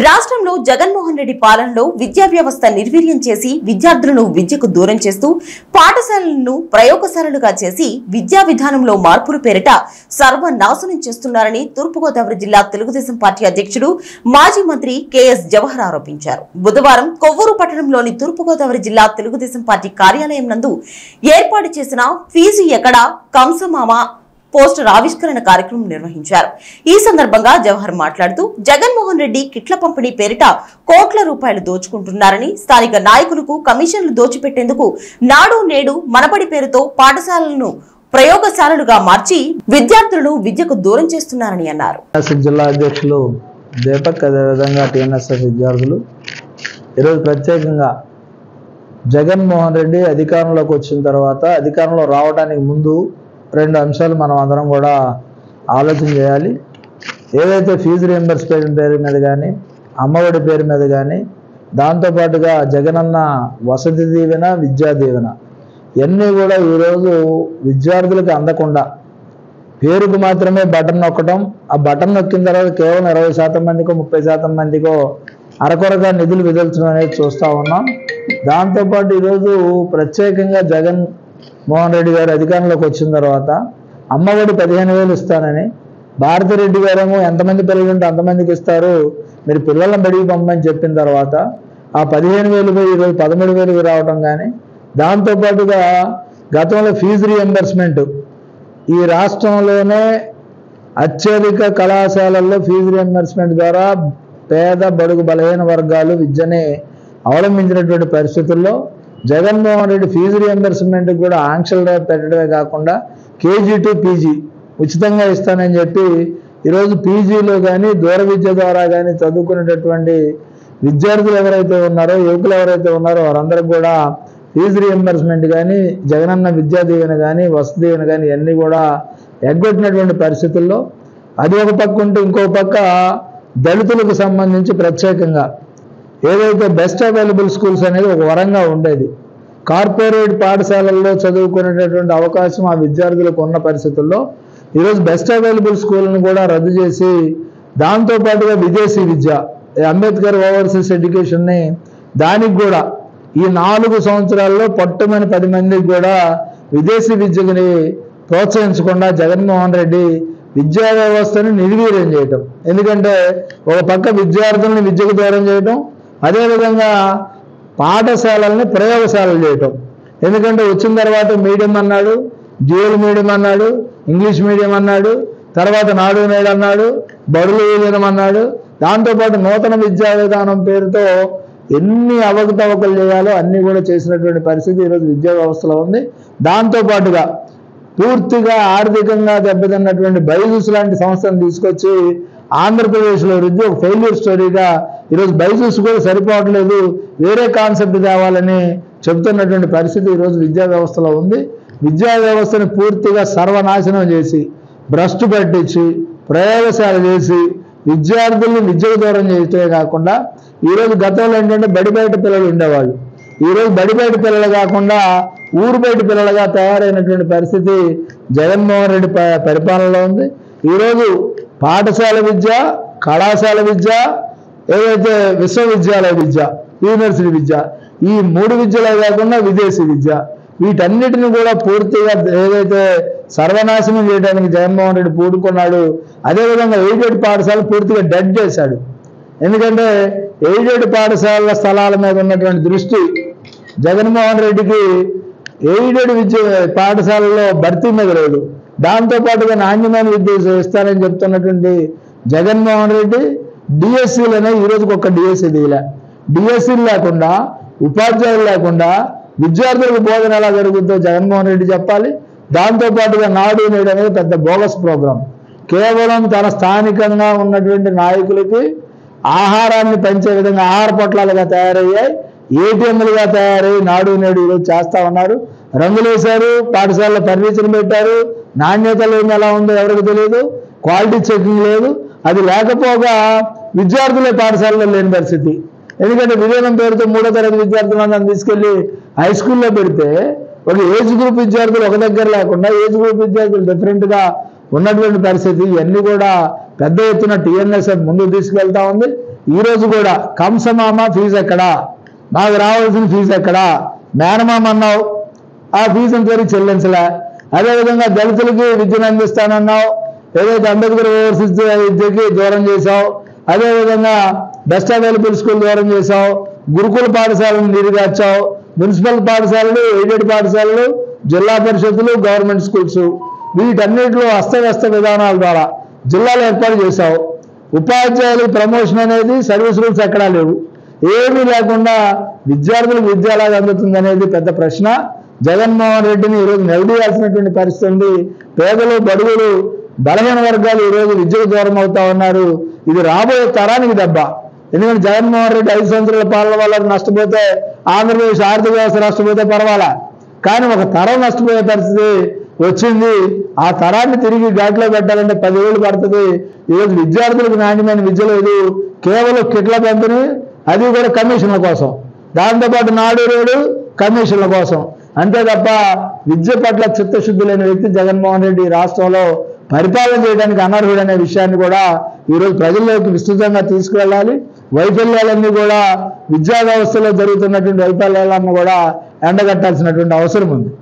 రాష్ట్రంలో జగన్మోహన్ రెడ్డి పాలనలో విద్యా వ్యవస్థ నిర్వీర్యం చేసి విద్యార్థులను విద్యకు దూరం చేస్తూ పాఠశాలలను ప్రయోగశాలలుగా చేసి విద్యా విధానంలో మార్పుల పేరిట సర్వనాశనం చేస్తున్నారని తూర్పుగోదావరి జిల్లా తెలుగుదేశం పార్టీ అధ్యక్షుడు మాజీ మంత్రి కెఎస్ జవహర్ ఆరోపించారు బుధవారం కొవ్వూరు పట్టణంలోని తూర్పుగోదావరి జిల్లా తెలుగుదేశం పార్టీ కార్యాలయం నందు ఏర్పాటు చేసిన ఫీజు ఎక్కడా కంసమామ పోస్టర్ ఆవిష్కరణ కార్యక్రమం నిర్వహించారు ఈ సందర్భంగా జవహర్ మాట్లాడుతూ జగన్మోహన్ రెడ్డి కిట్ల పంపిణీ పేరిట కోట్ల రూపాయలు దోచుకుంటున్నారని స్థానిక నాయకులకు కమిషన్లు దోచిపెట్టేందుకు నాడు నేడు మనబడి పేరుతో పాఠశాలలను ప్రయోగశాలలుగా మార్చి విద్యార్థులను విద్యకు దూరం చేస్తున్నారని అన్నారు టీఎన్ఎస్ఎఫ్ జిల్లా అధ్యక్షులు దీపక్ అదేవిధంగా టీఎన్ఎస్ఎఫ్ విద్యార్థులు ఈరోజు ప్రత్యేకంగా జగన్మోహన్ రెడ్డి అధికారంలోకి వచ్చిన తర్వాత అధికారంలో రావడానికి ముందు రెండు అంశాలు మనం అందరం కూడా ఆలోచన చేయాలి ఏదైతే ఫీజు రియంబర్స్మెంట్ పేరు మీద కానీ అమ్మఒడి పేరు మీద కానీ దాంతోపాటుగా జగనన్న వసతి దీవెన విద్యా దీవెన ఇవన్నీ కూడా ఈరోజు విద్యార్థులకు అందకుండా పేరుకు మాత్రమే బటన్ నొక్కడం ఆ బటన్ నొక్కిన తర్వాత కేవలం ఇరవై శాతం మందికో ముప్పై శాతం మందికో అరకొరగా నిధులు విదల్చడం అనేది చూస్తూ ఉన్నాం దాంతోపాటు ఈరోజు ప్రత్యేకంగా జగన్ మోహన్ రెడ్డి గారు అధికారంలోకి వచ్చిన తర్వాత అమ్మఒడి పదిహేను వేలు ఇస్తానని భారతిరెడ్డి గారేమో ఎంతమంది పిల్లలు ఉంటే అంతమందికి ఇస్తారు మీరు పిల్లలను బడికి పంపమని చెప్పిన తర్వాత ఆ పదిహేను వేలు పోయి ఈరోజు పదమూడు వేలుకి రావడం కానీ దాంతోపాటుగా గతంలో ఫీజు రియంబర్స్మెంట్ ఈ రాష్ట్రంలోనే అత్యధిక కళాశాలల్లో ఫీజు రియంబర్స్మెంట్ ద్వారా పేద బడుగు బలహీన వర్గాలు విద్యని అవలంబించినటువంటి పరిస్థితుల్లో జగన్మోహన్ రెడ్డి ఫీజు రియంబర్స్మెంట్ కూడా ఆంక్షలు పెట్టడమే కాకుండా కేజీ టు పీజీ ఉచితంగా ఇస్తానని చెప్పి ఈరోజు పీజీలో కానీ దూర విద్య ద్వారా కానీ చదువుకునేటటువంటి విద్యార్థులు ఎవరైతే ఉన్నారో యువకులు ఎవరైతే ఉన్నారో వారందరికి కూడా ఫీజు రియంబర్స్మెంట్ కానీ జగనన్న విద్యా దీవెన కానీ వసతి దీవెన కానీ ఇవన్నీ కూడా ఎగ్గొట్టినటువంటి పరిస్థితుల్లో అది ఒక పక్క ఉంటే ఇంకో పక్క దళితులకు సంబంధించి ప్రత్యేకంగా ఏదైతే బెస్ట్ అవైలబుల్ స్కూల్స్ అనేది ఒక వరంగా ఉండేది కార్పొరేట్ పాఠశాలల్లో చదువుకునేటటువంటి అవకాశం ఆ విద్యార్థులకు ఉన్న పరిస్థితుల్లో ఈరోజు బెస్ట్ అవైలబుల్ స్కూల్ని కూడా రద్దు చేసి దాంతోపాటుగా విదేశీ విద్య ఈ అంబేద్కర్ ఓవర్సీస్ ఎడ్యుకేషన్ని దానికి కూడా ఈ నాలుగు సంవత్సరాల్లో పట్టుమని పది మందికి కూడా విదేశీ విద్యని ప్రోత్సహించకుండా జగన్మోహన్ రెడ్డి విద్యా వ్యవస్థను నిర్వీర్యం చేయటం ఎందుకంటే ఒక పక్క విద్యార్థుల్ని విద్యకు దూరం చేయటం అదేవిధంగా పాఠశాలల్ని ప్రయోగశాలలు చేయటం ఎందుకంటే వచ్చిన తర్వాత మీడియం అన్నాడు డ్యూయల్ మీడియం అన్నాడు ఇంగ్లీష్ మీడియం అన్నాడు తర్వాత నాడు నేడు అన్నాడు బడులు విలీనం అన్నాడు దాంతోపాటు నూతన విద్యా విధానం పేరుతో ఎన్ని అవకతవకలు చేయాలో అన్ని కూడా చేసినటువంటి పరిస్థితి ఈరోజు విద్యా వ్యవస్థలో ఉంది దాంతోపాటుగా పూర్తిగా ఆర్థికంగా దెబ్బతిన్నటువంటి బైజూస్ లాంటి సంస్థను తీసుకొచ్చి ఆంధ్రప్రదేశ్లో వృద్ధి ఒక ఫెయిల్యూర్ స్టోరీగా ఈరోజు బైజూస్ కూడా సరిపోవట్లేదు వేరే కాన్సెప్ట్ తేవాలని చెబుతున్నటువంటి పరిస్థితి ఈరోజు విద్యా వ్యవస్థలో ఉంది విద్యా వ్యవస్థను పూర్తిగా సర్వనాశనం చేసి భ్రష్టు పట్టించి ప్రయోగశాల చేసి విద్యార్థుల్ని విద్యకు దూరం చేయటమే కాకుండా ఈరోజు గతంలో ఏంటంటే బడి బయట పిల్లలు ఉండేవాళ్ళు ఈరోజు బడి బయట పిల్లలు కాకుండా ఊరు బయట పిల్లలుగా తయారైనటువంటి పరిస్థితి జగన్మోహన్ రెడ్డి ప- పరిపాలనలో ఉంది ఈరోజు పాఠశాల విద్య కళాశాల విద్య ఏదైతే విశ్వవిద్యాలయ విద్య యూనివర్సిటీ విద్య ఈ మూడు విద్యలే కాకుండా విదేశీ విద్య వీటన్నిటిని కూడా పూర్తిగా ఏదైతే సర్వనాశనం చేయడానికి జగన్మోహన్ రెడ్డి పూడుకున్నాడు అదేవిధంగా ఎయిడెడ్ పాఠశాల పూర్తిగా డెడ్ చేశాడు ఎందుకంటే ఎయిడెడ్ పాఠశాలల స్థలాల మీద ఉన్నటువంటి దృష్టి జగన్మోహన్ రెడ్డికి ఎయిడెడ్ విద్య పాఠశాలలో భర్తీ మీద లేదు దాంతోపాటుగా నాణ్యమైన విద్య ఇస్తానని చెప్తున్నటువంటి జగన్మోహన్ రెడ్డి డిఎస్సీలనే ఈ రోజుకి ఒక డిఎస్సీ దిగలే డిఎస్సీలు లేకుండా ఉపాధ్యాయులు లేకుండా విద్యార్థులకు బోధన ఎలా జరుగుతుందో జగన్మోహన్ రెడ్డి చెప్పాలి దాంతోపాటుగా నాడు నేడు అనేది పెద్ద బోగస్ ప్రోగ్రాం కేవలం తన స్థానికంగా ఉన్నటువంటి నాయకులకి ఆహారాన్ని పెంచే విధంగా ఆహార పొట్లాలుగా తయారయ్యాయి ఏటీఎంలుగా తయారై నాడు నేడు ఈరోజు చేస్తా ఉన్నారు రంగులు వేశారు పాఠశాలలో ఫర్నిచర్ పెట్టారు నాణ్యత లేని ఎలా ఉందో ఎవరికి తెలియదు క్వాలిటీ చెకింగ్ లేదు అది లేకపోగా విద్యార్థులే పాఠశాలలో లేని పరిస్థితి ఎందుకంటే విలీనం పేరుతో మూడో తరగతి విద్యార్థులందరినీ తీసుకెళ్లి హై స్కూల్లో పెడితే ఒక ఏజ్ గ్రూప్ విద్యార్థులు ఒక దగ్గర లేకుండా ఏజ్ గ్రూప్ విద్యార్థులు different గా ఉన్నటువంటి పరిస్థితి ఇవన్నీ కూడా పెద్ద ఎత్తున టీఎన్ఎస్ఎఫ్ ముందుకు తీసుకెళ్తా ఉంది ఈ రోజు కూడా కంసమామ ఫీజు ఎక్కడా మాకు రావాల్సిన ఫీజు ఎక్కడా మేనమామ అన్నావు ఆ ఫీజు ఇంతవరకు చెల్లించలే అదేవిధంగా దళితులకి విద్యను అందిస్తానన్నావు ఏదైతే అంబేద్కర్ ఓవర్సీస్ విద్యకి దూరం చేశావు అదేవిధంగా బెస్ట్ అవైలబుల్ స్కూల్ దూరం చేశావు గురుకుల పాఠశాలను నీరుగార్చావు మున్సిపల్ పాఠశాలలు ఎయిడెడ్ పాఠశాలలు జిల్లా పరిషత్తులు గవర్నమెంట్ స్కూల్స్ వీటన్నిటిలో అస్తవ్యస్త విధానాల ద్వారా జిల్లాలు ఏర్పాటు చేశావు ఉపాధ్యాయులు ప్రమోషన్ అనేది సర్వీస్ రూల్స్ ఎక్కడా లేవు ఏమీ లేకుండా విద్యార్థులకు విద్య ఎలాగ అందుతుంది అనేది పెద్ద ప్రశ్న జగన్మోహన్ రెడ్డిని ఈరోజు నిలదీయాల్సినటువంటి పరిస్థితి ఉంది పేదలు బడుగులు బలహీన వర్గాలు ఈరోజు విద్యకు దూరం అవుతా ఉన్నారు ఇది రాబోయే తరానికి దెబ్బ ఎందుకంటే జగన్మోహన్ రెడ్డి ఐదు సంవత్సరాల పాలన వల్ల నష్టపోతే ఆంధ్రప్రదేశ్ ఆర్థిక వ్యవస్థ నష్టపోతే పర్వాలా కానీ ఒక తరం నష్టపోయే పరిస్థితి వచ్చింది ఆ తరాన్ని తిరిగి ఘాట్లో పెట్టాలంటే పదివేలు పడుతుంది ఈరోజు విద్యార్థులకు నాణ్యమైన విద్య లేదు కేవలం కిట్ల పంపిణీ అది కూడా కమిషన్ల కోసం దాంతోపాటు నాడు రేడు కమిషన్ల కోసం అంతే తప్ప విద్య పట్ల చిత్తశుద్ధి లేని వ్యక్తి జగన్మోహన్ రెడ్డి ఈ రాష్ట్రంలో పరిపాలన చేయడానికి అనర్హుడనే విషయాన్ని కూడా ఈరోజు ప్రజల్లోకి విస్తృతంగా తీసుకువెళ్ళాలి వైఫల్యాలన్నీ కూడా విద్యా వ్యవస్థలో జరుగుతున్నటువంటి వైఫల్యాలను కూడా ఎండగట్టాల్సినటువంటి అవసరం ఉంది